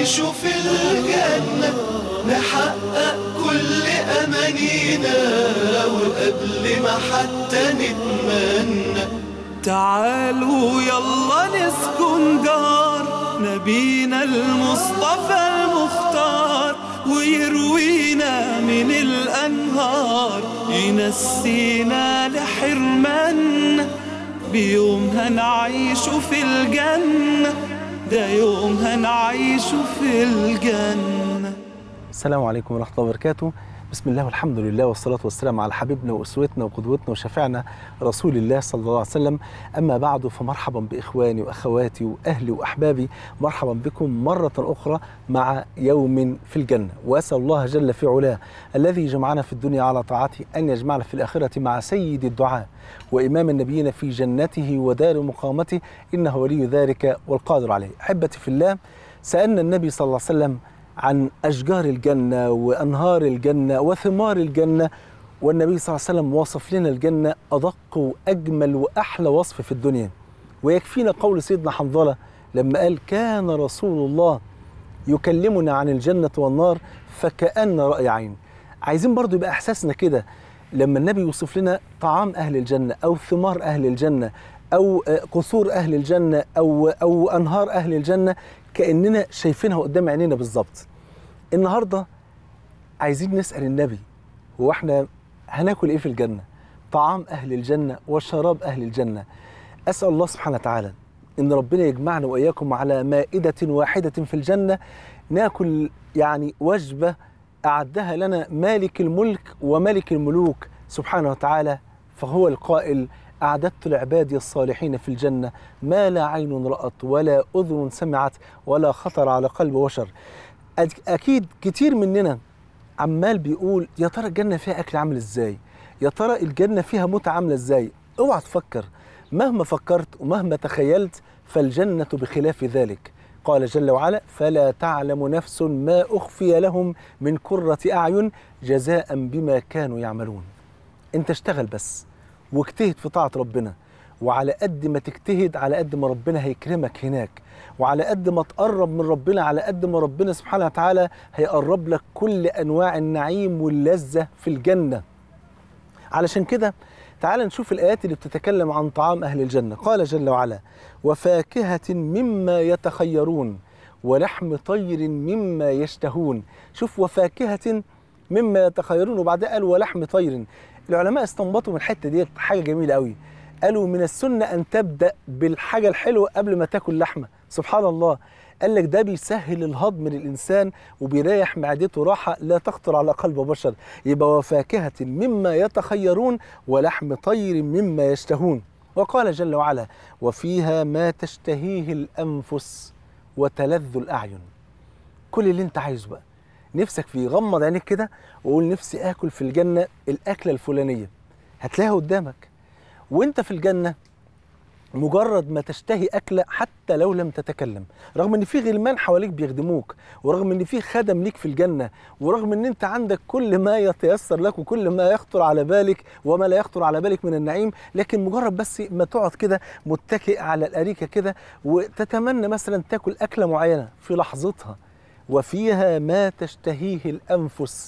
نعيش في الجنة نحقق كل أمانينا وقبل ما حتى نتمنى تعالوا يلا نسكن دار نبينا المصطفى المختار ويروينا من الأنهار ينسينا لحرمنا بيوم هنعيش في الجنة ده يوم هنعيش في الجنة السلام عليكم ورحمة الله وبركاته بسم الله والحمد لله والصلاة والسلام على حبيبنا وأسوتنا وقدوتنا وشفيعنا رسول الله صلى الله عليه وسلم أما بعد فمرحبا بإخواني وأخواتي وأهلي وأحبابي مرحبا بكم مرة أخرى مع يوم في الجنة وأسأل الله جل في علاه الذي جمعنا في الدنيا على طاعته أن يجمعنا في الآخرة مع سيد الدعاء وإمام النبيين في جنته ودار مقامته إنه ولي ذلك والقادر عليه أحبتي في الله سألنا النبي صلى الله عليه وسلم عن أشجار الجنة وأنهار الجنة وثمار الجنة والنبي صلى الله عليه وسلم وصف لنا الجنة أدق وأجمل وأحلى وصف في الدنيا ويكفينا قول سيدنا حنظلة لما قال كان رسول الله يكلمنا عن الجنة والنار فكأن رأي عين عايزين برضو يبقى إحساسنا كده لما النبي يوصف لنا طعام أهل الجنة أو ثمار أهل الجنة أو قصور أهل الجنة أو أو أنهار أهل الجنة كأننا شايفينها قدام عينينا بالظبط. النهارده عايزين نسأل النبي هو احنا هناكل ايه في الجنة؟ طعام أهل الجنة وشراب أهل الجنة. أسأل الله سبحانه وتعالى إن ربنا يجمعنا وإياكم على مائدة واحدة في الجنة ناكل يعني وجبة أعدها لنا مالك الملك وملك الملوك سبحانه وتعالى فهو القائل أعددت لعبادي الصالحين في الجنة ما لا عين رأت ولا أذن سمعت ولا خطر على قلب بشر أكيد كتير مننا عمال بيقول يا ترى الجنة فيها أكل عامل إزاي يا ترى الجنة فيها متعة عاملة إزاي اوعى تفكر مهما فكرت ومهما تخيلت فالجنة بخلاف ذلك قال جل وعلا فلا تعلم نفس ما أخفي لهم من قرة أعين جزاء بما كانوا يعملون انت اشتغل بس واجتهد في طاعة ربنا وعلى قد ما تجتهد على قد ما ربنا هيكرمك هناك وعلى قد ما تقرب من ربنا على قد ما ربنا سبحانه وتعالى هيقرب لك كل أنواع النعيم واللذة في الجنة علشان كده تعال نشوف الآيات اللي بتتكلم عن طعام أهل الجنة قال جل وعلا وفاكهة مما يتخيرون ولحم طير مما يشتهون شوف وفاكهة مما يتخيرون وبعدها قال ولحم طير العلماء استنبطوا من الحته ديت حاجه جميله قوي قالوا من السنه ان تبدا بالحاجه الحلوه قبل ما تاكل لحمه سبحان الله قال لك ده بيسهل الهضم للانسان وبيريح معدته راحه لا تخطر على قلب بشر يبقى وفاكهه مما يتخيرون ولحم طير مما يشتهون وقال جل وعلا وفيها ما تشتهيه الانفس وتلذ الاعين كل اللي انت عايزه بقى نفسك فيه غمض عينيك كده وقول نفسي اكل في الجنه الاكله الفلانيه هتلاقيها قدامك وانت في الجنه مجرد ما تشتهي اكله حتى لو لم تتكلم رغم ان في غلمان حواليك بيخدموك ورغم ان في خدم ليك في الجنه ورغم ان انت عندك كل ما يتيسر لك وكل ما يخطر على بالك وما لا يخطر على بالك من النعيم لكن مجرد بس ما تقعد كده متكئ على الاريكه كده وتتمنى مثلا تاكل اكله معينه في لحظتها وفيها ما تشتهيه الأنفس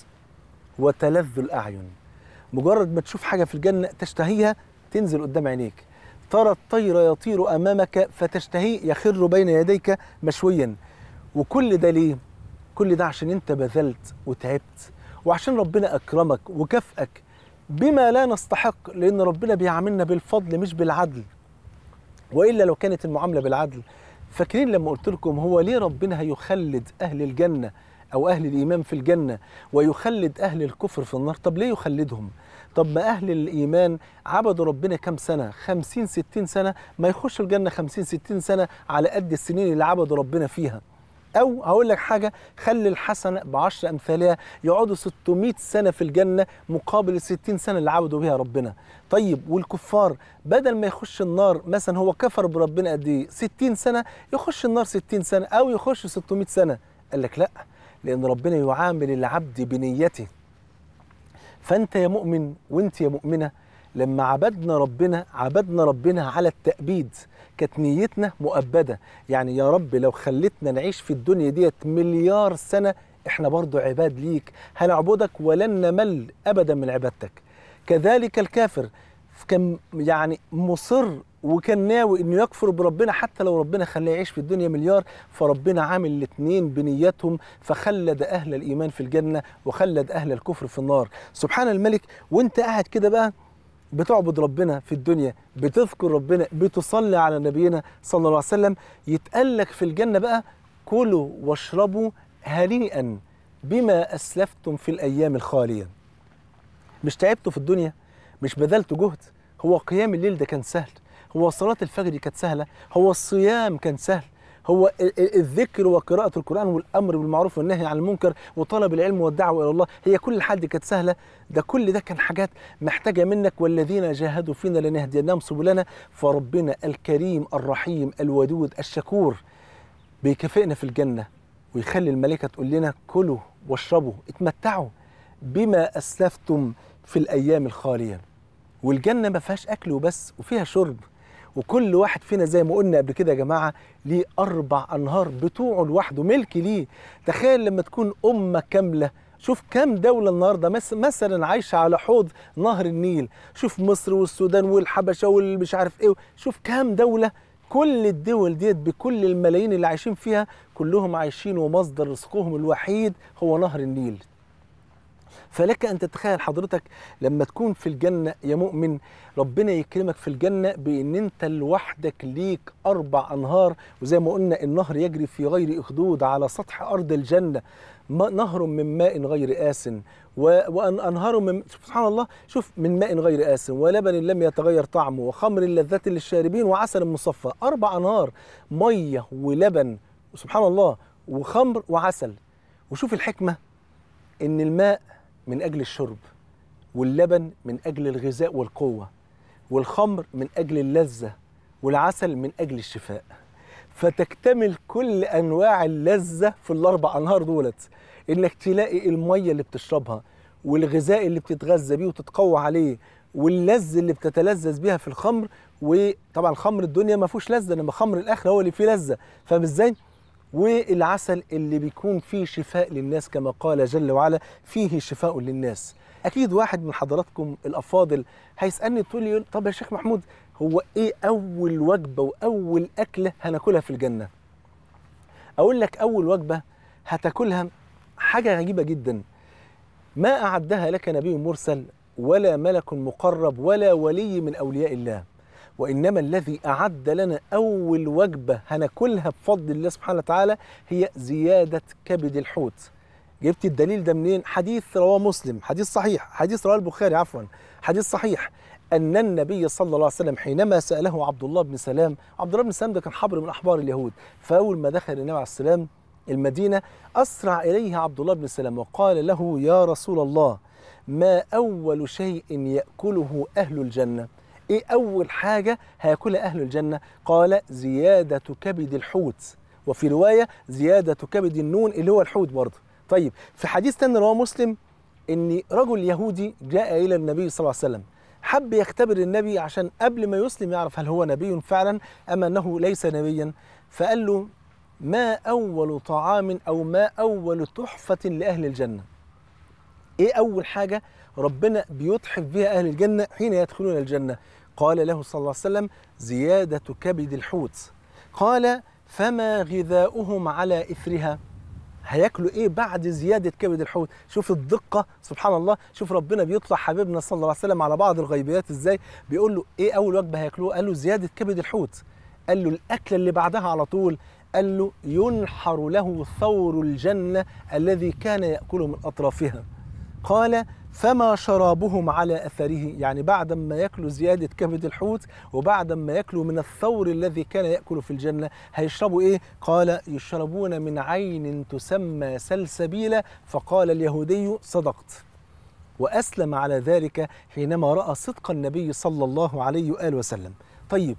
وتلذ الأعين مجرد ما تشوف حاجة في الجنة تشتهيها تنزل قدام عينيك ترى الطير يطير أمامك فتشتهيه يخر بين يديك مشويا وكل ده ليه؟ كل ده عشان انت بذلت وتعبت وعشان ربنا أكرمك وكافئك بما لا نستحق لأن ربنا بيعاملنا بالفضل مش بالعدل وإلا لو كانت المعاملة بالعدل فاكرين لما قلت لكم هو ليه ربنا هيخلد أهل الجنة أو أهل الإيمان في الجنة ويخلد أهل الكفر في النار طب ليه يخلدهم طب ما أهل الإيمان عبدوا ربنا كام سنة خمسين ستين سنة ما يخشوا الجنة خمسين ستين سنة على قد السنين اللي عبدوا ربنا فيها أو هقول لك حاجة خلي الحسنة بعشر أمثالها يقعدوا 600 سنة في الجنة مقابل ال 60 سنة اللي عبدوا بيها ربنا طيب والكفار بدل ما يخش النار مثلا هو كفر بربنا قد إيه 60 سنة يخش النار 60 سنة أو يخش 600 سنة قال لك لأ لأن ربنا يعامل العبد بنيته فأنت يا مؤمن وأنت يا مؤمنة لما عبدنا ربنا عبدنا ربنا على التأبيد كانت نيتنا مؤبدة يعني يا رب لو خلتنا نعيش في الدنيا ديت مليار سنة احنا برضو عباد ليك هنعبدك ولن نمل أبدا من عبادتك كذلك الكافر كان يعني مصر وكان ناوي انه يكفر بربنا حتى لو ربنا خلاه يعيش في الدنيا مليار فربنا عامل الاثنين بنيتهم فخلد اهل الايمان في الجنه وخلد اهل الكفر في النار سبحان الملك وانت قاعد كده بقى بتعبد ربنا في الدنيا بتذكر ربنا بتصلي على نبينا صلى الله عليه وسلم يتقال لك في الجنه بقى كلوا واشربوا هنيئا بما اسلفتم في الايام الخاليه مش تعبتوا في الدنيا مش بذلتوا جهد هو قيام الليل ده كان سهل هو صلاة الفجر دي كانت سهلة هو الصيام كان سهل هو ال- ال- الذكر وقراءة القرآن والأمر بالمعروف والنهي عن المنكر وطلب العلم والدعوة إلى الله هي كل حد كانت سهلة ده كل ده كان حاجات محتاجة منك والذين جاهدوا فينا لنهدينهم سبلنا فربنا الكريم الرحيم الودود الشكور بيكافئنا في الجنة ويخلي الملائكة تقول لنا كلوا واشربوا اتمتعوا بما أسلفتم في الأيام الخالية والجنة ما فيهاش أكل وبس وفيها شرب وكل واحد فينا زي ما قلنا قبل كده يا جماعة ليه أربع أنهار بتوعه لوحده ملك ليه تخيل لما تكون أمة كاملة شوف كام دولة النهاردة مس- مثلا عايشة على حوض نهر النيل شوف مصر والسودان والحبشة والمش عارف ايه شوف كام دولة كل الدول ديت بكل الملايين اللي عايشين فيها كلهم عايشين ومصدر رزقهم الوحيد هو نهر النيل فلك ان تتخيل حضرتك لما تكون في الجنه يا مؤمن ربنا يكرمك في الجنه بان انت لوحدك ليك اربع انهار وزي ما قلنا النهر يجري في غير اخدود على سطح ارض الجنه ما- نهر من ماء غير آس و- وأنهار من سبحان الله شوف من ماء غير آس ولبن لم يتغير طعمه وخمر لذة للشاربين وعسل مصفى أربع أنهار مية ولبن سبحان الله وخمر وعسل وشوف الحكمة إن الماء من أجل الشرب واللبن من أجل الغذاء والقوة والخمر من أجل اللذة والعسل من أجل الشفاء فتكتمل كل أنواع اللذة في الأربع أنهار دولت إنك تلاقي المية اللي بتشربها والغذاء اللي بتتغذى بيه وتتقوى عليه واللذ اللي بتتلذذ بيها في الخمر وطبعا خمر الدنيا ما فيهوش لذة انما خمر الاخره هو اللي فيه لذة فاهم ازاي؟ والعسل اللي بيكون فيه شفاء للناس كما قال جل وعلا فيه شفاء للناس اكيد واحد من حضراتكم الافاضل هيسالني تقول لي طب يا شيخ محمود هو ايه اول وجبه واول اكله هناكلها في الجنه اقول لك اول وجبه هتاكلها حاجه عجيبه جدا ما اعدها لك نبي مرسل ولا ملك مقرب ولا ولي من اولياء الله وانما الذي اعد لنا اول وجبه هناكلها بفضل الله سبحانه وتعالى هي زياده كبد الحوت جبت الدليل ده منين حديث رواه مسلم حديث صحيح حديث رواه البخاري عفوا حديث صحيح ان النبي صلى الله عليه وسلم حينما ساله عبد الله بن سلام عبد الله بن سلام ده كان حبر من احبار اليهود فاول ما دخل النبي عليه السلام المدينه اسرع اليه عبد الله بن سلام وقال له يا رسول الله ما اول شيء ياكله اهل الجنه ايه اول حاجه هياكلها اهل الجنه قال زياده كبد الحوت وفي روايه زياده كبد النون اللي هو الحوت برضه طيب في حديث تاني رواه مسلم ان رجل يهودي جاء الى النبي صلى الله عليه وسلم حب يختبر النبي عشان قبل ما يسلم يعرف هل هو نبي فعلا ام انه ليس نبيا فقال له ما اول طعام او ما اول تحفه لاهل الجنه ايه اول حاجه ربنا بيتحف بها اهل الجنه حين يدخلون الجنه قال له صلى الله عليه وسلم زياده كبد الحوت قال فما غذاؤهم على اثرها هياكلوا ايه بعد زياده كبد الحوت شوف الدقه سبحان الله شوف ربنا بيطلع حبيبنا صلى الله عليه وسلم على بعض الغيبيات ازاي بيقول له ايه اول وجبه هياكلوها قال له زياده كبد الحوت قال له الاكله اللي بعدها على طول قال له ينحر له ثور الجنه الذي كان ياكله من اطرافها قال فما شرابهم على اثره يعني بعد ما ياكلوا زياده كبد الحوت وبعد ما ياكلوا من الثور الذي كان ياكل في الجنه هيشربوا ايه قال يشربون من عين تسمى سلسبيلا فقال اليهودي صدقت واسلم على ذلك حينما راى صدق النبي صلى الله عليه واله وسلم طيب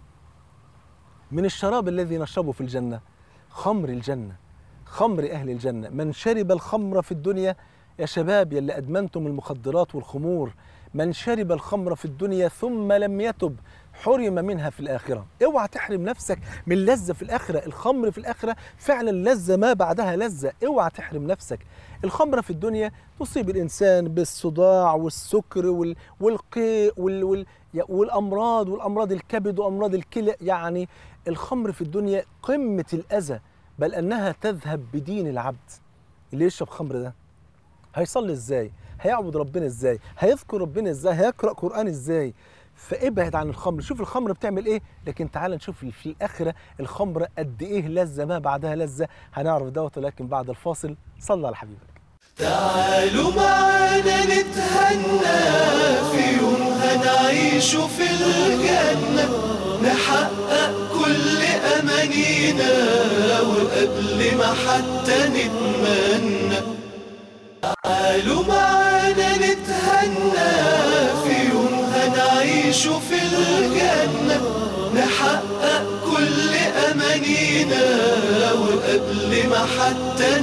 من الشراب الذي نشربه في الجنه خمر الجنه خمر اهل الجنه من شرب الخمر في الدنيا يا شباب يلي ادمنتم المخدرات والخمور من شرب الخمر في الدنيا ثم لم يتب حرم منها في الآخرة اوعى تحرم نفسك من لذة في الآخرة الخمر في الآخرة فعلا لذة ما بعدها لذة اوعى تحرم نفسك الخمرة في الدنيا تصيب الإنسان بالصداع والسكر وال... والقيء وال... وال... والأمراض والأمراض الكبد وأمراض الكلى يعني الخمر في الدنيا قمة الأذى بل أنها تذهب بدين العبد اللي يشرب خمر ده هيصلي ازاي هيعبد ربنا ازاي هيذكر ربنا ازاي هيقرأ قرآن ازاي فابعد عن الخمر شوف الخمر بتعمل ايه لكن تعال نشوف في الاخره الخمر قد ايه لذه ما بعدها لذه هنعرف دوت ولكن بعد الفاصل صلى على حبيبك تعالوا معانا نتهنى في يوم هنعيش في الجنة نحقق كل أمانينا وقبل ما حتى نتمنى تعالوا معانا نتهنى في يوم هنعيش في الجنة نحقق كل أمانينا وقبل ما حتى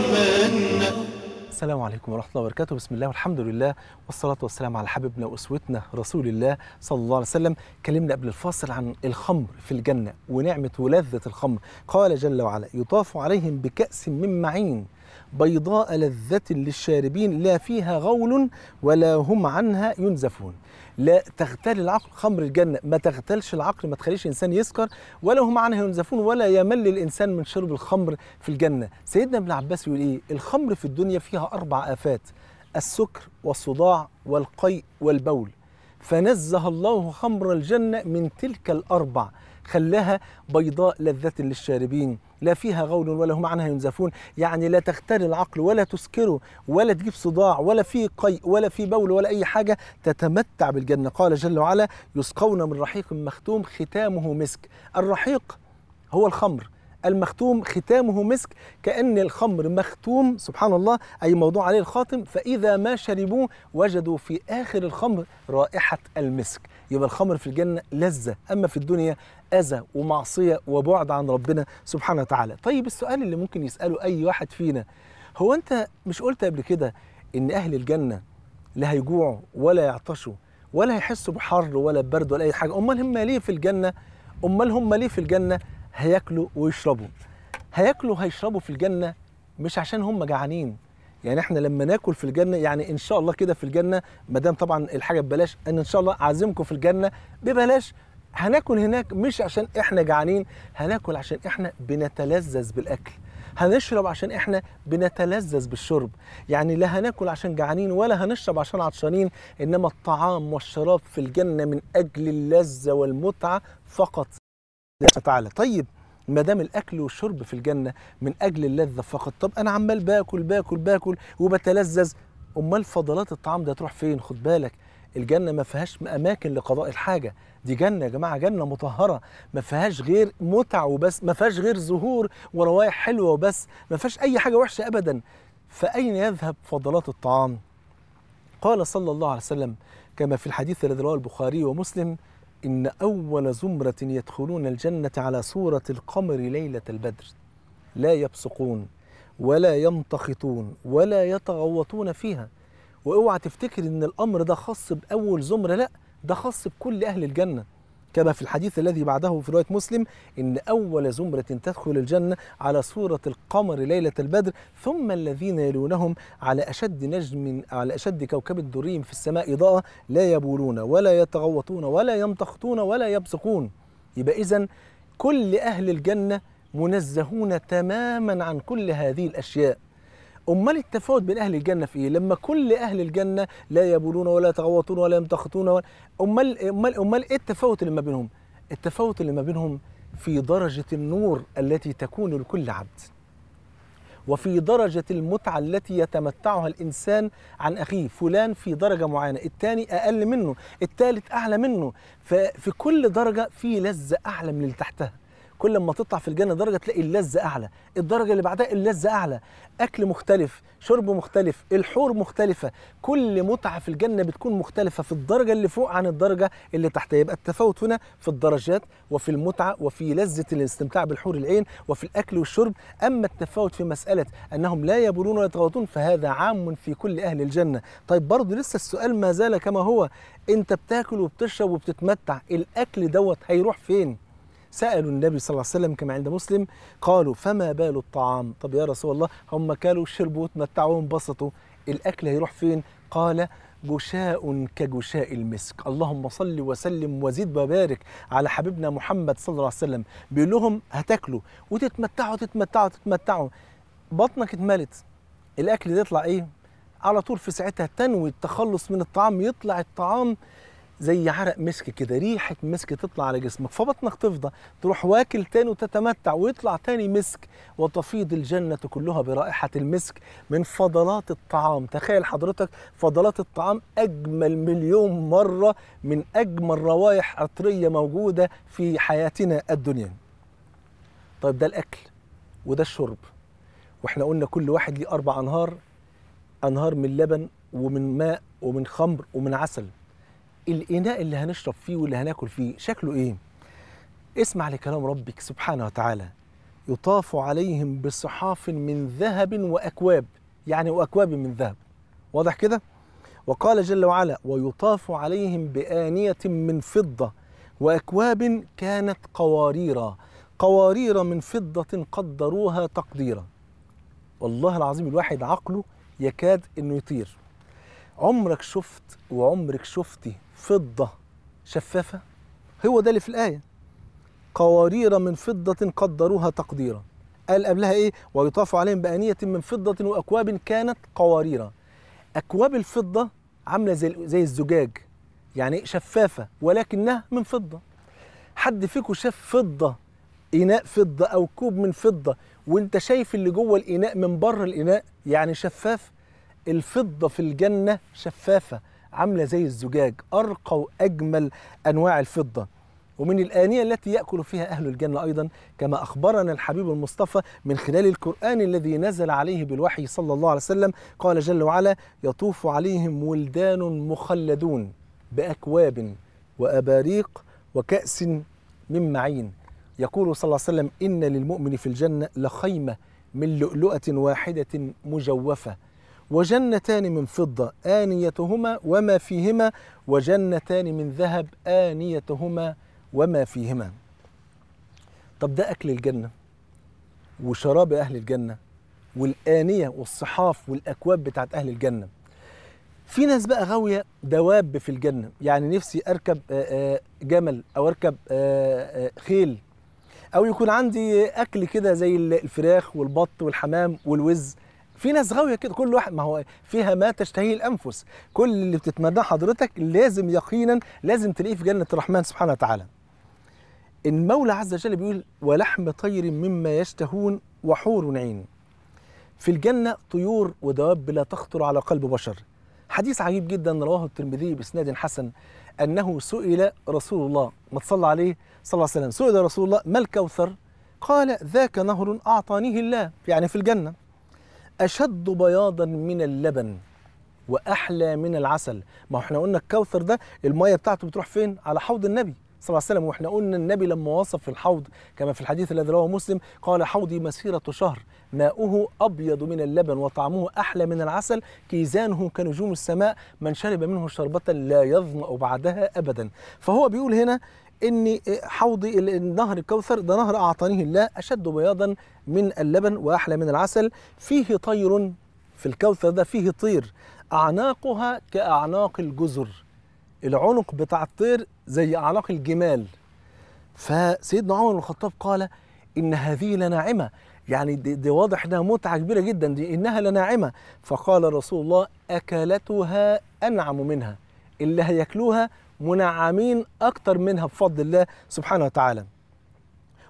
نتمنى السلام عليكم ورحمة الله وبركاته بسم الله والحمد لله والصلاة والسلام على حبيبنا وأسوتنا رسول الله صلى الله عليه وسلم كلمنا قبل الفاصل عن الخمر في الجنة ونعمة ولذة الخمر قال جل وعلا يطاف عليهم بكأس من معين بيضاء لذة للشاربين لا فيها غول ولا هم عنها ينزفون لا تغتال العقل خمر الجنة ما تغتالش العقل ما تخليش إنسان يسكر ولا هم عنها ينزفون ولا يمل الإنسان من شرب الخمر في الجنة سيدنا ابن عباس يقول إيه الخمر في الدنيا فيها أربع آفات السكر والصداع والقيء والبول فنزه الله خمر الجنة من تلك الأربع خلاها بيضاء لذة للشاربين لا فيها غول ولا هم عنها ينزفون يعني لا تختل العقل ولا تسكره ولا تجيب صداع ولا في قيء ولا في بول ولا أي حاجة تتمتع بالجنة قال جل وعلا يسقون من رحيق مختوم ختامه مسك الرحيق هو الخمر المختوم ختامه مسك كأن الخمر مختوم سبحان الله أي موضوع عليه الخاتم فإذا ما شربوه وجدوا في آخر الخمر رائحة المسك يبقى الخمر في الجنة لذة أما في الدنيا أذى ومعصية وبعد عن ربنا سبحانه وتعالى طيب السؤال اللي ممكن يسأله أي واحد فينا هو أنت مش قلت قبل كده إن أهل الجنة لا هيجوعوا ولا يعطشوا ولا هيحسوا بحر ولا برد ولا أي حاجة أمال هم ليه في الجنة أمال هم ليه في الجنة هياكلوا ويشربوا هياكلوا وهيشربوا في الجنة مش عشان هم جعانين يعني احنا لما ناكل في الجنه يعني ان شاء الله كده في الجنه ما دام طبعا الحاجه ببلاش ان ان شاء الله اعزمكم في الجنه ببلاش هناكل هناك مش عشان احنا جعانين هناكل عشان احنا بنتلذذ بالاكل هنشرب عشان احنا بنتلذذ بالشرب يعني لا هناكل عشان جعانين ولا هنشرب عشان عطشانين انما الطعام والشراب في الجنه من اجل اللذه والمتعه فقط تعالى طيب ما دام الاكل والشرب في الجنه من اجل اللذه فقط طب انا عمال باكل باكل باكل وبتلذذ امال فضلات الطعام ده تروح فين خد بالك الجنه ما فيهاش اماكن لقضاء الحاجه دي جنه يا جماعه جنه مطهره ما فيهاش غير متع وبس ما فيهاش غير زهور وروايح حلوه وبس ما فيهاش اي حاجه وحشه ابدا فاين يذهب فضلات الطعام قال صلى الله عليه وسلم كما في الحديث الذي رواه البخاري ومسلم إن أول زمرة يدخلون الجنة على صورة القمر ليلة البدر لا يبصقون ولا يمتخطون ولا يتغوطون فيها واوعى تفتكر ان الامر ده خاص باول زمره لا ده خاص بكل اهل الجنه كما في الحديث الذي بعده في روايه مسلم ان اول زمره تدخل الجنه على صوره القمر ليله البدر ثم الذين يلونهم على اشد نجم على اشد كوكب دري في السماء اضاءه لا يبولون ولا يتغوطون ولا يمتخطون ولا يبصقون يبقى اذا كل اهل الجنه منزهون تماما عن كل هذه الاشياء امال التفاوت بين اهل الجنه في ايه لما كل اهل الجنه لا يبولون ولا يتغوطون ولا يمتخطون ولا امال امال امال ايه التفاوت اللي ما بينهم التفاوت اللي ما بينهم في درجه النور التي تكون لكل عبد وفي درجة المتعة التي يتمتعها الإنسان عن أخيه فلان في درجة معينة الثاني أقل منه الثالث أعلى منه ففي كل درجة في لذة أعلى من اللي تحتها كل ما تطلع في الجنه درجه تلاقي اللذه اعلى الدرجه اللي بعدها اللذه اعلى اكل مختلف شرب مختلف الحور مختلفه كل متعه في الجنه بتكون مختلفه في الدرجه اللي فوق عن الدرجه اللي تحتها يبقى التفاوت هنا في الدرجات وفي المتعه وفي لذه الاستمتاع بالحور العين وفي الاكل والشرب اما التفاوت في مساله انهم لا يبولون ولا يتغوطون فهذا عام في كل اهل الجنه طيب برضه لسه السؤال ما زال كما هو انت بتاكل وبتشرب وبتتمتع الاكل دوت هيروح فين سألوا النبي صلى الله عليه وسلم كما عند مسلم قالوا فما بال الطعام طب يا رسول الله هم كلوا وشربوا وتمتعوا وانبسطوا الأكل هيروح فين قال جشاء كجشاء المسك اللهم صل وسلم وزد وبارك على حبيبنا محمد صلى الله عليه وسلم بيقول لهم هتاكلوا وتتمتعوا تتمتعوا تتمتعوا بطنك اتملت الاكل ده يطلع ايه على طول في ساعتها تنوي التخلص من الطعام يطلع الطعام زي عرق مسك كده ريحة مسك تطلع على جسمك فبطنك تفضى تروح واكل تاني وتتمتع ويطلع تاني مسك وتفيض الجنة كلها برائحة المسك من فضلات الطعام تخيل حضرتك فضلات الطعام أجمل مليون مرة من أجمل روائح عطرية موجودة في حياتنا الدنيا طيب ده الأكل وده الشرب واحنا قلنا كل واحد ليه أربع أنهار أنهار من لبن ومن ماء ومن خمر ومن عسل الإناء اللي هنشرب فيه واللي هناكل فيه شكله إيه؟ اسمع لكلام ربك سبحانه وتعالى يطاف عليهم بصحاف من ذهب وأكواب يعني وأكواب من ذهب واضح كده؟ وقال جل وعلا ويطاف عليهم بآنية من فضة وأكواب كانت قواريرا قوارير من فضة قدروها تقديرا والله العظيم الواحد عقله يكاد انه يطير عمرك شفت وعمرك شفتي فضة شفافة هو ده اللي في الآية قوارير من فضة قدروها تقديرا قال قبلها ايه ويطاف عليهم بآنية من فضة وأكواب كانت قوارير أكواب الفضة عاملة زي زي الزجاج يعني شفافة ولكنها من فضة حد فيكم شاف فضة إناء فضة أو كوب من فضة وأنت شايف اللي جوه الإناء من بره الإناء يعني شفاف الفضة في الجنة شفافة عاملة زي الزجاج أرقى وأجمل أنواع الفضة ومن الآنية التي يأكل فيها أهل الجنة أيضا كما أخبرنا الحبيب المصطفى من خلال القرآن الذي نزل عليه بالوحي صلى الله عليه وسلم قال جل وعلا يطوف عليهم ولدان مخلدون بأكواب وأباريق وكأس من معين يقول صلى الله عليه وسلم إن للمؤمن في الجنة لخيمة من لؤلؤة واحدة مجوفة وجنتان من فضة آنيتهما وما فيهما وجنتان من ذهب آنيتهما وما فيهما طب ده أكل الجنة وشراب أهل الجنة والآنية والصحاف والأكواب بتاعت أهل الجنة في ناس بقى غاوية دواب في الجنة يعني نفسي أركب جمل أو أركب خيل أو يكون عندي أكل كده زي الفراخ والبط والحمام والوز في ناس غاويه كده كل واحد ما هو فيها ما تشتهيه الانفس كل اللي بتتمناه حضرتك لازم يقينا لازم تلاقيه في جنه الرحمن سبحانه وتعالى المولى عز وجل بيقول ولحم طير مما يشتهون وحور عين في الجنه طيور ودواب لا تخطر على قلب بشر حديث عجيب جدا رواه الترمذي باسناد حسن انه سئل رسول الله ما تصلى عليه صلى الله عليه وسلم سئل رسول الله ما الكوثر قال ذاك نهر اعطانيه الله يعني في الجنه أشد بياضا من اللبن وأحلى من العسل ما احنا قلنا الكوثر ده المية بتاعته بتروح فين على حوض النبي صلى الله عليه وسلم واحنا قلنا النبي لما وصف الحوض كما في الحديث الذي رواه مسلم قال حوضي مسيرة شهر ماؤه أبيض من اللبن وطعمه أحلى من العسل كيزانه كنجوم السماء من شرب منه شربة لا يظمأ بعدها أبدا فهو بيقول هنا ان حوض نهر الكوثر ده نهر اعطانيه الله اشد بياضا من اللبن واحلى من العسل فيه طير في الكوثر ده فيه طير اعناقها كاعناق الجزر العنق بتاع الطير زي اعناق الجمال فسيدنا عمر بن الخطاب قال ان هذه لناعمه يعني دي, دي واضح انها متعه كبيره جدا دي انها لناعمه فقال رسول الله اكلتها انعم منها اللي هياكلوها منعمين أكتر منها بفضل الله سبحانه وتعالى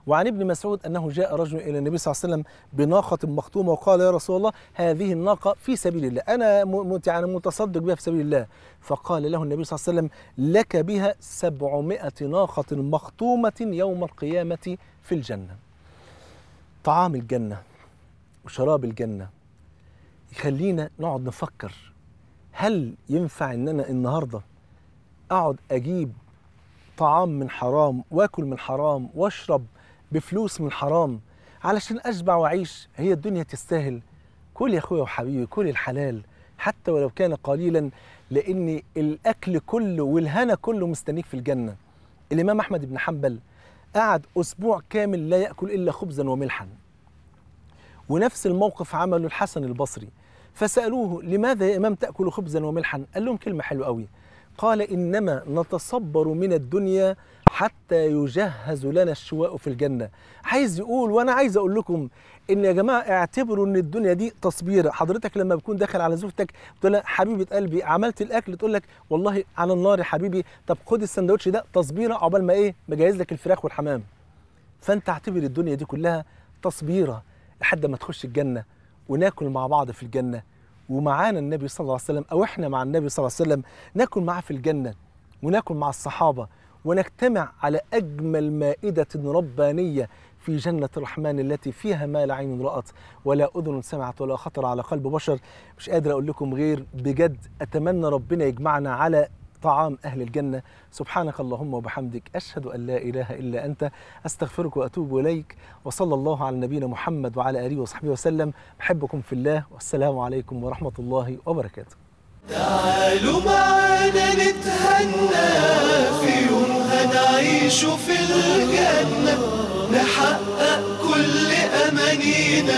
وعن ابن مسعود أنه جاء رجل إلى النبي صلى الله عليه وسلم بناقة مختومة وقال يا رسول الله هذه الناقة في سبيل الله أنا م- يعني متصدق بها في سبيل الله فقال له النبي صلى الله عليه وسلم لك بها سبعمائة ناقة مختومة يوم القيامة في الجنة طعام الجنة وشراب الجنة يخلينا نقعد نفكر هل ينفع ان انا النهارده اقعد اجيب طعام من حرام واكل من حرام واشرب بفلوس من حرام علشان اشبع واعيش هي الدنيا تستاهل كل يا اخويا وحبيبي كل الحلال حتى ولو كان قليلا لان الاكل كله والهنا كله مستنيك في الجنه الامام احمد بن حنبل قعد اسبوع كامل لا ياكل الا خبزا وملحا ونفس الموقف عمله الحسن البصري فسألوه لماذا يا إمام تأكل خبزا وملحا قال لهم كلمة حلوة قوي قال إنما نتصبر من الدنيا حتى يجهز لنا الشواء في الجنة عايز يقول وأنا عايز أقول لكم إن يا جماعة اعتبروا إن الدنيا دي تصبير حضرتك لما بتكون داخل على زوجتك تقول لها حبيبة قلبي عملت الأكل تقول لك والله على النار يا حبيبي طب خد السندوتش ده تصبيرة عقبال ما إيه مجهز لك الفراخ والحمام فأنت اعتبر الدنيا دي كلها تصبيرة لحد ما تخش الجنة وناكل مع بعض في الجنة ومعانا النبي صلى الله عليه وسلم أو إحنا مع النبي صلى الله عليه وسلم ناكل معاه في الجنة وناكل مع الصحابة ونجتمع على أجمل مائدة ربانية في جنة الرحمن التي فيها ما لا عين رأت ولا أذن سمعت ولا خطر على قلب بشر مش قادر أقول لكم غير بجد أتمنى ربنا يجمعنا على طعام أهل الجنة سبحانك اللهم وبحمدك أشهد أن لا إله إلا أنت أستغفرك وأتوب إليك وصلى الله على نبينا محمد وعلى آله وصحبه وسلم بحبكم في الله والسلام عليكم ورحمة الله وبركاته تعالوا معانا نتهنى في يوم هنعيش في الجنة نحقق كل أمانينا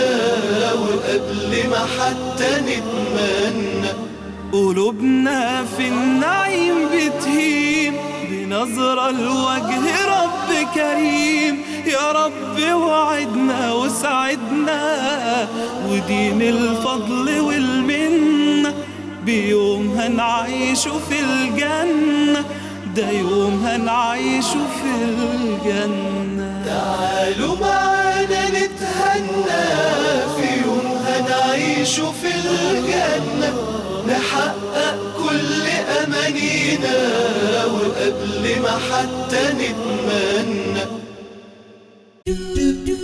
وقبل ما حتى نتمنى قلوبنا في النعيم بتهيم بنظرة لوجه رب كريم يا رب وعدنا وسعدنا ودين الفضل والمنة بيوم هنعيشه في الجنة ده يوم هنعيشه في الجنة تعالوا معانا نتهنى في يوم هنعيشه في الجنة نحقق كل أمانينا وقبل ما حتى نتمنى